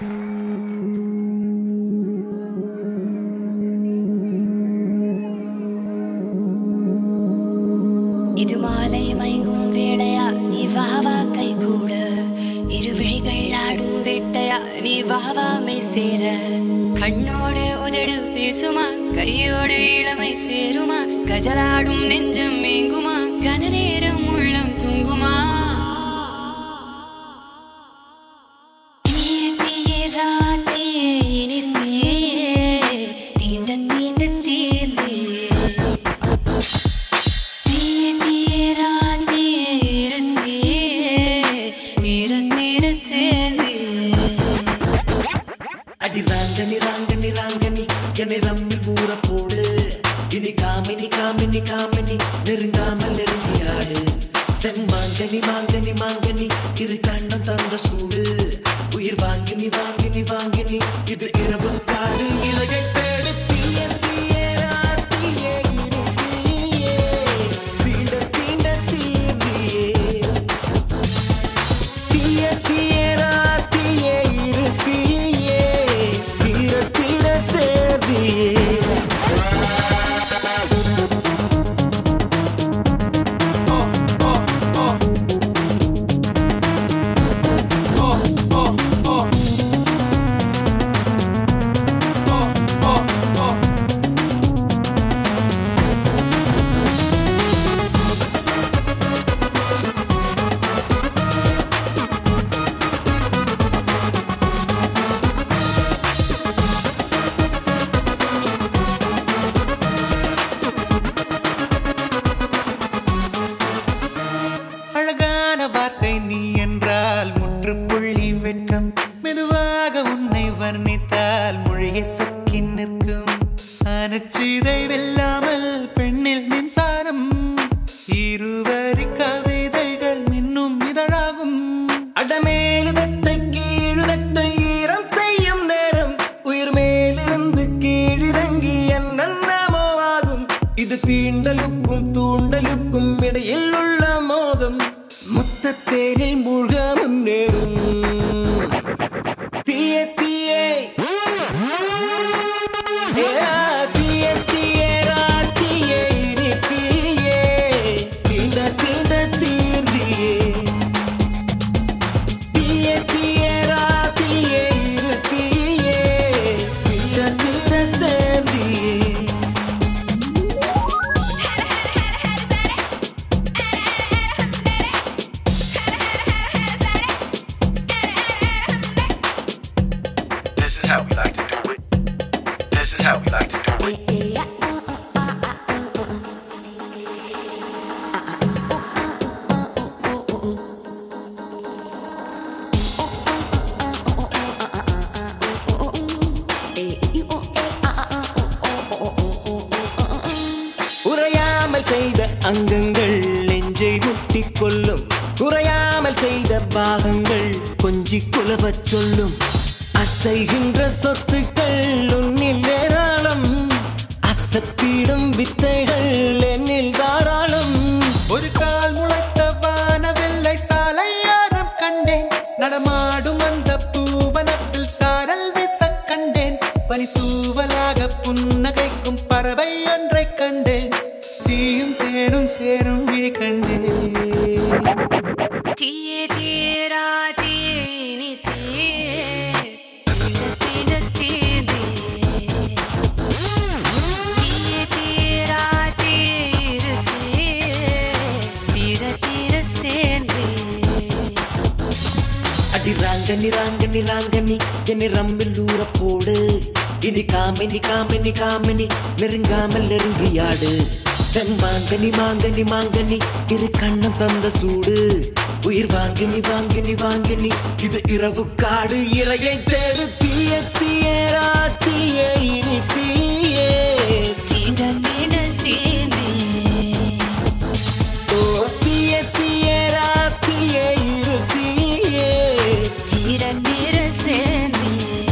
இது மாலை மயங்கும் வேளையா நீ வா வா கை கூட இருவிழிகள் ஆடும் வேட்டையா நீ வா வா மெய் சேர கண்ணோடு உதடு பேசுமா கையோடு இளமை சேருமா கஜலாடும் நெஞ்சம் மேங்குமா கன நேரம் உள்ளம் தூங்குமா தீய தீய ராத்தியே இனிமே தீண்ட தீண்ட தீர்ந்தே தீய தீய ராத்தியே இருந்தே தீர தீர சேர்ந்தே அடி ராங்கனி ராங்கனி ராங்கனி என்னை ரம்மி ஊற போடு இனி காமினி காமினி காமினி நெருங்காமல் நெருங்கியாடு செம்மாங்கனி மாங்கனி மாங்கனி இரு கண்ணம் தந்த சூடு உயிர் வாங்கினி வாங்கினி வாங்கினி இது இரவு காடு இலகை தேடு தீய தீய ராத்தியே இரு தீயே தீண்ட தீண்ட தீந்தியே தீய தீயரா தீயே இரு தீயே தீர தீர சேதியே அழகான வார்த்தை நீ என்றால் முற்றுப்புள்ளி வெட்கம் மெதுவாக உன்னை வர்ணித்தால் மொழியை சொக்கி நிற்கும் அனச்சிதை வெல்லாமல் பெண்ணில் மின்சாரம் இருவரி கவிதைகள் மின்னும் இதழாகும் அடமேலு தட்டை கீழு தட்டை ஈரம் செய்யும் நேரம் உயிர் மேலிருந்து கீழிறங்கி என்னென்னமோ ஆகும் இது தீண்டலுக்கும் தூண்டலுக்கும் இடையில் உள்ள மோகம் மொத்த தேனில் மூழ்க முன்னேறும் தீய தீயே ஏ, தீய தீயரா தீயே இனி தீயே தீண்ட தீண்ட தீர்ந்தியே தீய தீயரா தீயே இரு தீயே தீர தீர சேர்ந்தியே This is how we like to do it. This is how we like to do it. உறையாமல் செய்த அங்கங்கள் நெஞ்சை முட்டிக் கொள்ளும் குறையாமல் செய்த பாகங்கள் கொஞ்சி குலவச் சொல்லும் அசைகின்ற சொத்துக்கள் உன்னில் ஏராளம் அசத்திடும் வித்தைகள் என்னில் தாராளம் ஒரு கால் முளைத்த வானவில்லை சாலையாரம் கண்டேன் நடமாடும் அந்த பூவனத்தில் சாரல் வீச கண்டேன் பனி தூவலாக புன்னகைக்கும் பறவை ஒன்றை கண்டேன் தீயும் தேனும் சேரும் விழி கண்டேன் தீயே தீரா தீயே நீ தீயே தீண்ட தீண்ட தீர்ந்தே தீயே தீரா தீயே இரு தீயே தீர தீர சேர்ந்தே அடி ராங்கனி ராங்கனி ராங்கனி என்னை ரம்மில் ஊற போடு இனி காமினி காமினி காமினி நெருங்காமல் நெருங்கியாடு செம்மாங்கனி மாங்கனி மாங்கனி இரு கண்ணம் தந்த சூடு உயிர் வாங்கினி வாங்கினி வாங்கினி இது இரவு காடு இரையை தேடு தீய தீயரா தீயே இனி தீயே தீண்ட தீண்ட தீர்ந்தே ஓ தீய தீயரா தீயே இரு தீயே தீர தீர சேர்ந்தே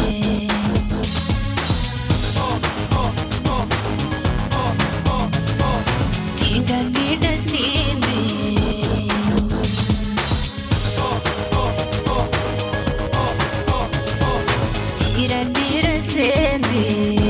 தீண்ட தீண்ட தீர்ந்தே தீர தீர சேர்ந்தே